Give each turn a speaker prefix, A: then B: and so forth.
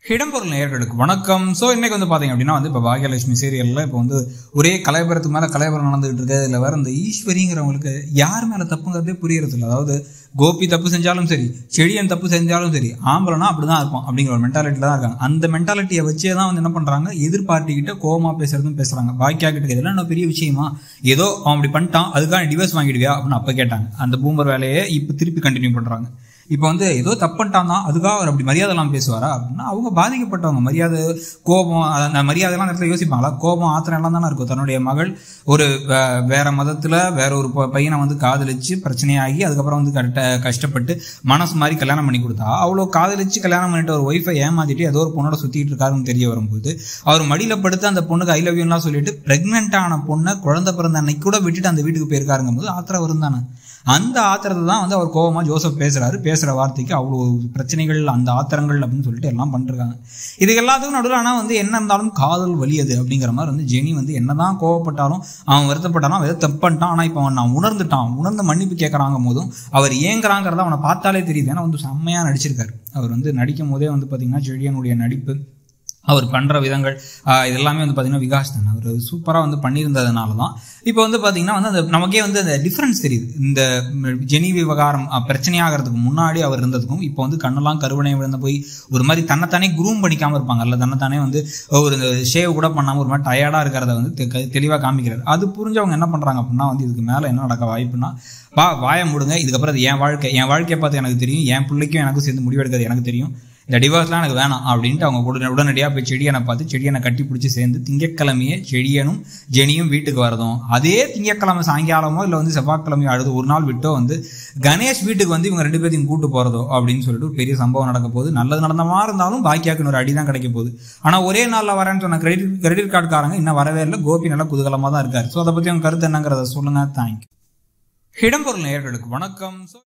A: இடம்பொருள் நேயர்களுக்கு வணக்கம் ஸோ இன்னைக்கு வந்து பார்த்தீங்க அப்படின்னா வந்து இப்போ பாகியலட்சுமி சீரியலில் இப்போ வந்து ஒரே கலைபுரத்துக்கு மேலே கலைபுரம் நடந்துகிட்டு இருக்கு இதில் வேற இந்த ஈஸ்வரிங்கிறவங்களுக்கு யார் மேலே தப்புங்கிறதே புரியறது இல்லை அதாவது கோபி தப்பு செஞ்சாலும் சரி செடியன் தப்பு செஞ்சாலும் சரி ஆம்பளைனா அப்படி தான் இருக்கும் அப்படிங்கிற ஒரு மென்டாலிட்டியில் தான் இருக்காங்க அந்த மென்டாலிட்டியை வச்சே தான் வந்து என்ன பண்ணுறாங்க எதிர்பார்ட்டிக்கிட்ட கோவமாக பேசுறதும் பேசுகிறாங்க பாக்கியா கிட்ட இதெல்லாம் என்ன பெரிய விஷயமா ஏதோ அவன் அப்படி பண்ணிட்டான் அதுக்கான டிவோர்ஸ் வாங்கிடுவியா அப்படின்னு அப்போ கேட்டாங்க அந்த பூமர் வேலையை இப்போ திருப்பி கண்டினியூ பண்ணுறாங்க இப்போ வந்து ஏதோ தப்புட்டான் தான் அதுக்காக அவர் அப்படி மரியாதைலாம் பேசுவாரா அப்படின்னா அவங்க பாதிக்கப்பட்டவங்க மரியாதை கோபம் அந்த மரியாதைலாம் அந்த இடத்துல யோசிப்பாங்களா கோபம் ஆத்திரம் எல்லாம் தானே இருக்கும் தன்னுடைய மகள் ஒரு வே- வேற மதத்துல வேற ஒரு ப- பையனை வந்து காதலிச்சு பிரச்சனையாகி அதுக்கப்புறம் வந்து கரெக்டா கஷ்டப்பட்டு மனசு மாதிரி கல்யாணம் பண்ணி கொடுத்தா அவ்வளோ காதலிச்சு கல்யாணம் பண்ணிட்டு ஒரு ஒய்ஃபை ஏமாத்திட்டு ஏதோ ஒரு பொண்ணோட சுத்திட்டு இருக்காருன்னு தெரிய வரும்போது அவர் மடியில படுத்து அந்த பொண்ணுக்கு ஐ லவ் யூலாம் சொல்லிட்டு பிரெக்னென்ட் ஆன பொண்ணை குழந்தை பிறந்த அன்னைக்கு கூட விட்டுட்டு அந்த வீட்டுக்கு போயிருக்காருங்கும் போது ஆத்திரம் வரும் தானே அந்த ஆத்திரத்தை தான் வந்து அவர் கோவமா ஜோசப் பேசுறாரு பேசுற வார்த்தைக்கு அவ்வளோ பிரச்சனைகள் அந்த ஆத்திரங்கள் அப்படின்னு சொல்லிட்டு எல்லாம் பண்ணிருக்காங்க இது எல்லாத்துக்கும் நடுவில் ஆனால் வந்து என்ன இருந்தாலும் காதல் வலியது அப்படிங்கிற மாதிரி வந்து ஜெனி வந்து என்னதான் கோவப்பட்டாலும் அவன் வருத்தப்பட்டாலும் அவன் ஏதோ தப்பு பண்ணிட்டான் ஆனால் இப்போ அவன் நான் உணர்ந்துட்டான் உணர்ந்து மன்னிப்பு கேட்கறாங்க போதும் அவர் ஏங்குறாங்கிறத அவனை பார்த்தாலே தெரியுது ஏன்னா வந்து செம்மையா நடிச்சிருக்காரு அவர் வந்து நடிக்கும் போதே வந்து பார்த்தீங்கன்னா செழியனுடைய நடிப்பு அவர் பண்ணுற விதங்கள் ஆஹ் இது எல்லாமே வந்து பார்த்தீங்கன்னா விகாஸ் தான் அவர் சூப்பராக வந்து பண்ணியிருந்ததுனால தான் இப்போ வந்து பார்த்தீங்கன்னா வந்து அந்த நமக்கே வந்து அந்த டிஃப்ரென்ஸ் தெரியுது இந்த ம், ஜெனி விவகாரம் ஆஹ், பிரச்சனையாகிறதுக்கு முன்னாடி அவர் இருந்ததுக்கும் இப்போ வந்து கண்ணெல்லாம் கருவனை விழுந்த போய் ஒரு மாதிரி தன்னைத்தானே குரூம் பண்ணிக்காமல் இருப்பாங்கல்ல தன்னைத்தானே வந்து ஒரு ஷேவ் கூட பண்ணாமல் ஒரு மாதிரி டயர்டாக இருக்கிறத வந்து தெளிவாக காமிக்கிறார் அது புரிஞ்சவங்க என்ன பண்ணுறாங்க அப்படின்னா வந்து இதுக்கு மேலே என்ன நடக்க வாய்ப்புனா வா வாய முடுங்க இதுக்கப்புறம் அது என் வாழ்க்கை என் வாழ்க்கையை பார்த்து எனக்கு தெரியும் என் பிள்ளைக்கும் எனக்கும் சேர்ந்து முடிவெடுக்கிறது எனக்கு தெரியும் இந்த டிவோர்ஸ்லாம் எனக்கு வேணாம் அப்படின்ட்டு அவங்க உடனே உடனடியாக போய் செடியனை பார்த்து செடியனை கட்டி பிடிச்சி சேர்ந்து திங்கட்கிழமையே செடியனும் ஜெனியும் வீட்டுக்கு வரதும் அதே திங்கட்கிழமை சாயங்காலமோ இல்லை வந்து செவ்வாய்க்கிழமையோ அடுத்து ஒரு நாள் விட்டோ வந்து கணேஷ் வீட்டுக்கு வந்து இவங்க ரெண்டு பேரையும் கூட்டு போகிறதோ அப்படின்னு சொல்லிட்டு ஒரு பெரிய சம்பவம் நடக்க போகுது நல்லது நடந்த மாதிரி இருந்தாலும் பாக்கியாக்கு ஒரு அடி தான் கிடைக்க போகுது ஆனால் ஒரே நாளில் வரேன்னு சொன்ன கிரெடிட் கிரெடிட் கார்டுக்காரங்க இன்னும் வரவே இல்லை கோபி நல்லா குதூகலமாக தான் இருக்காரு ஸோ அதை பற்றி அவங்க கருத்து என்னங்கிறத சொல்லுங்க தேங்க்யூ இடம்பொருள் நேயர்களுக்கு வணக்கம் So,